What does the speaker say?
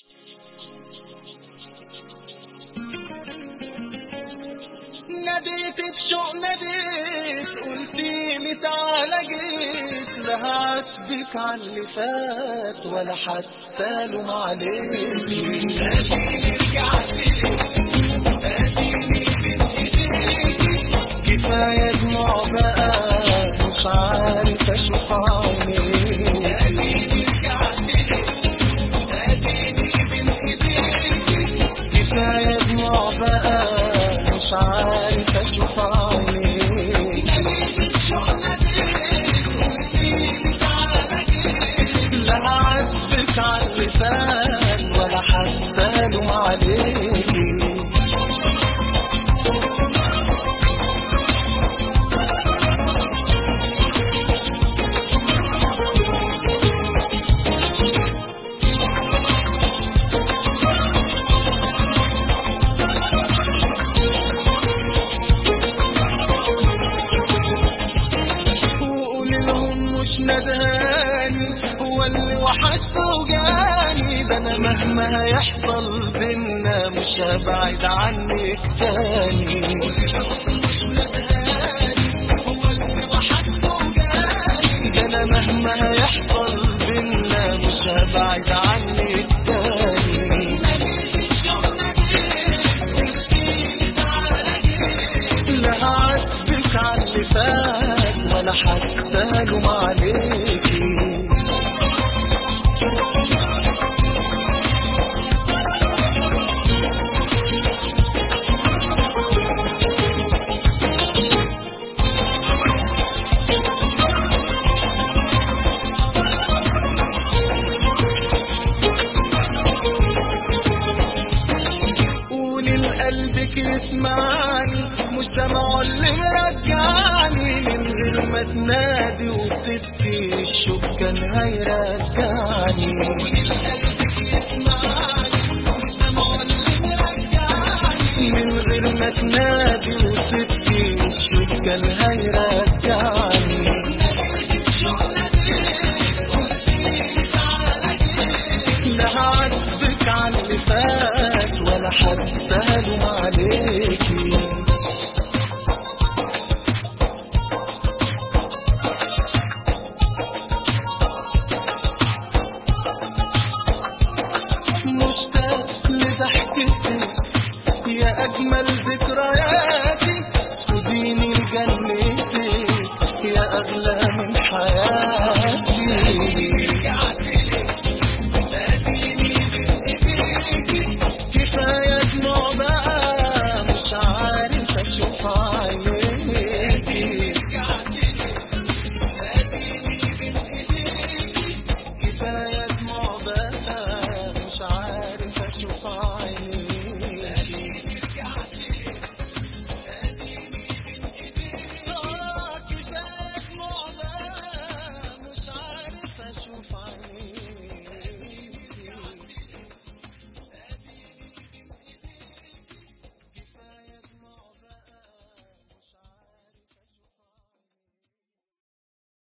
ناديت بشوق ناديت قلتيلي تعالى جيت لا هعاتبك على اللي فات ولا حتى لوم عليكي ناديني رجعتي ناديني بين ايديكي كفاية دموع بقى مش عارف اشوف عينيك ناديني رجعتي ناديني بين ايديكي كفاية دموع بقى مش عارف اشوف عينيك لا هعاتبك على اللي فات ولا حتى لوم عليكي وقولي لهم مش ندهاني هو اللي وحشت وجاني ده انا مهما هيحصل بينا مش هبعد عنك تاني ده انا مهما هيحصل بينا مش هبعد عنك تاني لا هعاتبك على اللي فات ولا حتى لوم عليكي قولي لقلبك يسمعني مش سامعه اللي مرجعني من غير ما تنادي وتبكي الشوق كان هيرجعني من غير ما تنادي وتبكي الشوق كان هيرجعني لا هعاتبك على اللي فات ولا حتى لوم عليكي مشتاق لضحكتك يا أجمل ذكريات